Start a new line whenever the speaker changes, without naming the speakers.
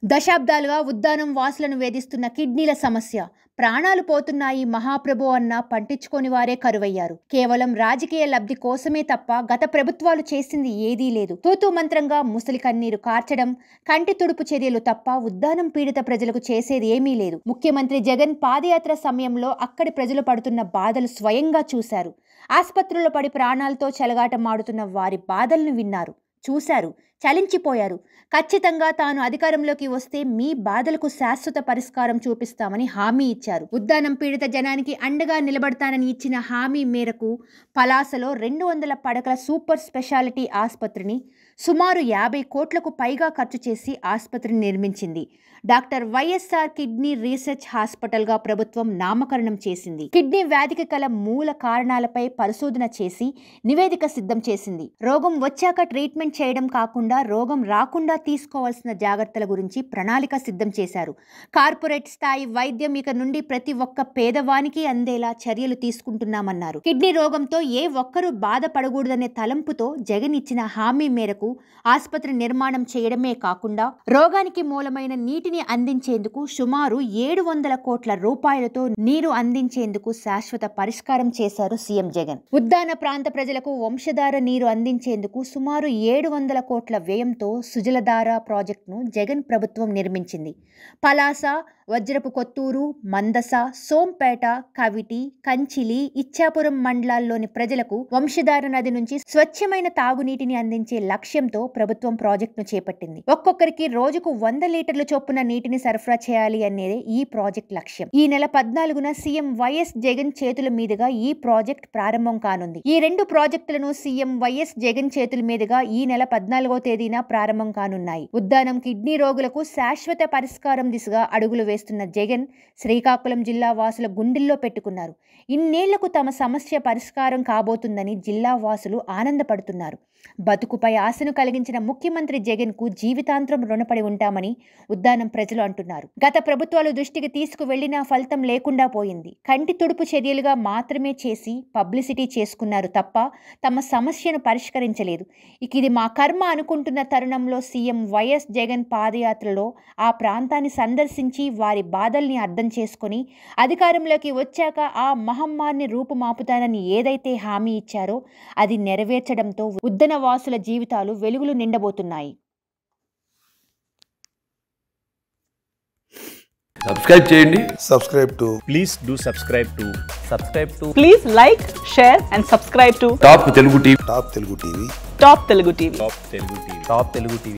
దశాబ్దాలుగా ఉద్దానం వాసులను వేధిస్తున్న కిడ్నీల సమస్య ప్రాణాలు పోతున్నాయి మహాప్రభు అన్న పంటించుకోని వారే కరువయ్యారు కేవలం రాజకీయ లబ్ధి కోసమే తప్ప గత ప్రభుత్వాలు చేసింది ఏదీ లేదు తూతూ మంత్రంగా ముసలి కన్నీరు కార్చడం కంటి తుడుపు చర్యలు తప్ప ఉద్దానం పీడిత ప్రజలకు చేసేది ఏమీ లేదు ముఖ్యమంత్రి జగన్ పాదయాత్ర సమయంలో అక్కడి ప్రజలు పడుతున్న బాధలు స్వయంగా చూశారు ఆసుపత్రుల్లో పడి ప్రాణాలతో చెలగాటమాడుతున్న వారి బాధలను విన్నారు చూశారు చలించిపోయారు ఖచ్చితంగా తాను అధికారంలోకి వస్తే మీ బాధలకు శాశ్వత పరిష్కారం చూపిస్తామని హామీ ఇచ్చారు ఉద్దానం పీడిత జనానికి అండగా నిలబడతానని ఇచ్చిన హామీ మేరకు పలాసలో రెండు వందల పడకల సూపర్ స్పెషాలిటీ ఆసుపత్రిని సుమారు యాభై కోట్లకు పైగా ఖర్చు చేసి ఆసుపత్రిని నిర్మించింది డాక్టర్ వైఎస్ఆర్ కిడ్నీ రీసెర్చ్ హాస్పిటల్గా ప్రభుత్వం నామకరణం చేసింది కిడ్నీ వ్యాధికి కల మూల కారణాలపై పరిశోధన చేసి నివేదిక సిద్ధం చేసింది రోగం వచ్చాక ట్రీట్మెంట్ చేయడం కాకుండా రోగం రాకుండా తీసుకోవాల్సిన జాగ్రత్తల గురించి ప్రణాళిక సిద్ధం చేశారు కార్పొరేట్ స్థాయి వైద్యం ఇక నుండి ప్రతి ఒక్క పేదవానికి అందేలా చర్యలు తీసుకుంటున్నామన్నారు కిడ్నీ రోగంతో ఏ ఒక్కరూ బాధపడకూడదనే తలంపుతో జగన్ ఇచ్చిన హామీ మేరకు ఆసుపత్రి నిర్మాణం చేయడమే కాకుండా రోగానికి మూలమైన నీటిని అందించేందుకు సుమారు ఏడు వందల కోట్ల రూపాయలతో నీరు అందించేందుకు శాశ్వత పరిష్కారం చేశారు సీఎం జగన్ ఉద్దాన ప్రాంత ప్రజలకు వంశధార నీరు అందించేందుకు సుమారు ఏడు వందల కోట్ల వ్యయంతో సుజలధార ప్రాజెక్టును జగన్ ప్రభుత్వం నిర్మించింది పలాస వజ్రపు కొత్తూరు మందస సోంపేట కవిటి కంచిలి ఇచ్చాపురం మండలాల్లోని ప్రజలకు వంశధార నది నుంచి స్వచ్ఛమైన తాగునీటిని అందించే లక్ష్యంతో ప్రభుత్వం ప్రాజెక్టును చేపట్టింది ఒక్కొక్కరికి రోజుకు వంద లీటర్ల చొప్పున నీటిని సరఫరా చేయాలి అనేది ఈ ప్రాజెక్ట్ లక్ష్యం ఈ నెల పద్నాలుగున సీఎం వైఎస్ జగన్ చేతుల మీదుగా ఈ ప్రాజెక్ట్ ప్రారంభం కానుంది ఈ రెండు ప్రాజెక్టులను సీఎం వైఎస్ జగన్ చేతుల మీదుగా ఈ నెల పద్నాలుగో తేదీన ప్రారంభం కానున్నాయి ఉద్దానం కిడ్నీ రోగులకు శాశ్వత పరిష్కారం దిశగా అడుగులు వేస్తున్న జగన్ శ్రీకాకుళం జిల్లా వాసుల గుండెల్లో పెట్టుకున్నారు ఇన్నేళ్లకు తమ సమస్య పరిష్కారం కాబోతుందని జిల్లా వాసులు ఆనందపడుతున్నారు బతుకుపై ఆశను కలిగించిన ముఖ్యమంత్రి జగన్ కు జీవితాంతరం రుణపడి ఉంటామని ఉద్దానం ప్రజలు అంటున్నారు గత ప్రభుత్వాలు దృష్టికి తీసుకువెళ్లినా ఫలితం లేకుండా పోయింది కంటి తుడుపు చర్యలుగా మాత్రమే చేసి పబ్లిసిటీ చేసుకున్నారు తప్ప తమ సమస్యను పరిష్కరించలేదు ఇక ఇది మా కర్మ అనుకుంటున్న తరుణంలో సీఎం వైఎస్ జగన్ పాదయాత్రలో ఆ ప్రాంతాన్ని సందర్శించి వారి బాధల్ని అర్థం చేసుకొని అధికారంలోకి వచ్చాక ఆ మహమ్మారిని రూపుమాపుతానని ఏదైతే హామీ ఇచ్చారో అది నెరవేర్చడంతో ఉద్దన వాసుల జీవితాలు వెలుగులు నిండబోతున్నాయి
సబ్స్క్రైబ్ చేయండి
subscribe to
please do subscribe to subscribe to
Please like, share, and subscribe to
Top Telugu TV
Top Telugu TV.
Top Telugu TV.
top telugu tv top telugu tv